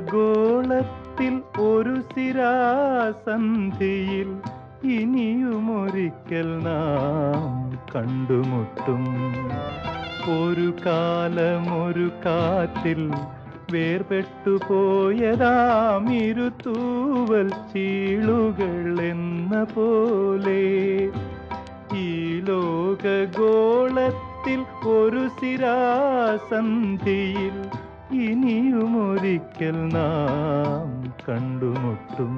ലോകഗോളത്തിൽ ഒരു സിരാസന്ധിയിൽ ഇനിയുമൊരിക്കൽ നാം കണ്ടുമുട്ടും ഒരു കാലമൊരു കാറ്റിൽ വേർപെട്ടു പോയതാം ഇരുത്തൂവൽ ചീളുകൾ എന്ന പോലെ ഈ ലോകഗോളത്തിൽ ഒരു സിരാസന്ധിയിൽ ഇനിയുമൊരിക്കൽ നാം കണ്ടുമുട്ടും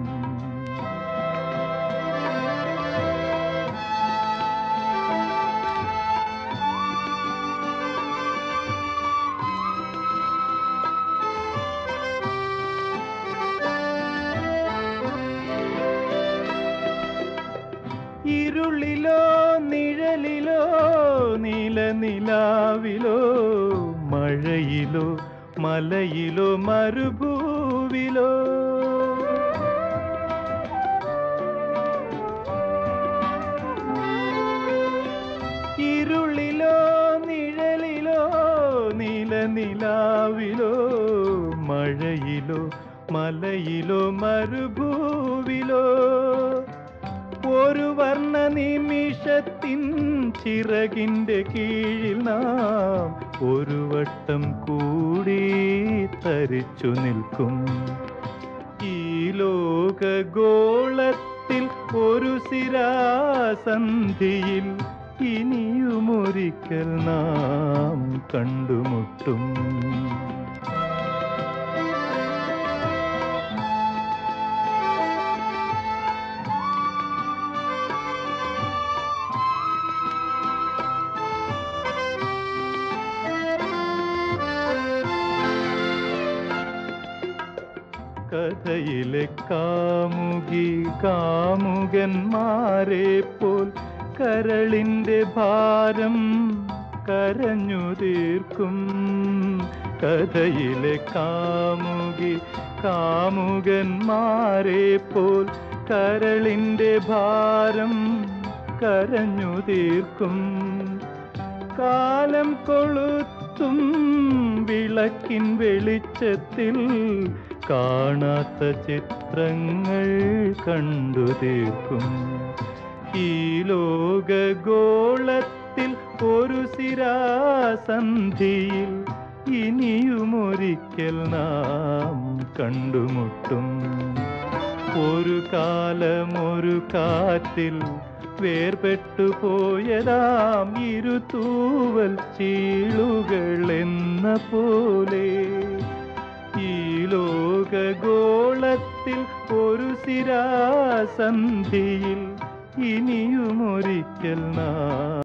ഇരുളിലോ നിഴലിലോ നീലനിലാവിലോ മഴയിലോ മലയിലോ മരുഭൂവിലോ ഇരുളിലോ നിഴലിലോ നീലനിലാവിലോ മഴയിലോ മലയിലോ മരുഭൂവിലോ ഒരു വർണ്ണ നിമിഷത്തിൻ ചിറകിന്റെ കീഴിൽ നാം ഒരു വട്ടം കൂടി തരിച്ചു നിൽക്കും ഈ ലോകഗോളത്തിൽ ഒരു സിരാസന്ധിയിൽ ഇനിയുമൊരിക്കൽ നാം കണ്ടുമുട്ടും കഥയിലെ കാമുകി കാമുകന്മാരെ പോൽ കരളിന്റെ ഭാരം കരഞ്ഞു തീർക്കും കഥയിലെ കാമുകി കാമുകന്മാരെ പോൽ കരളിന്റെ ഭാരം കരഞ്ഞു തീർക്കും കാലം കൊളുത്തും വിളക്കിൻ വെളിച്ചത്തിൽ കാണാത്ത ചിത്രങ്ങൾ കണ്ടു തീർക്കും ഈ ലോകഗോളത്തിൽ ഒരു സിരാസന്ധിയിൽ ഇനിയുമൊരിക്കൽ നാം കണ്ടുമുട്ടും ഒരു കാലമൊരു കാറ്റിൽ വേർപെട്ടു പോയതാം ഇരുത്തൂവൽ ചീളുകൾ എന്ന പോലെ ഈ ലോകഗോളത്തിൽ ഒരു സിരാസന്ധിയിൽ ഇനിയുമൊരിക്കൽ നാം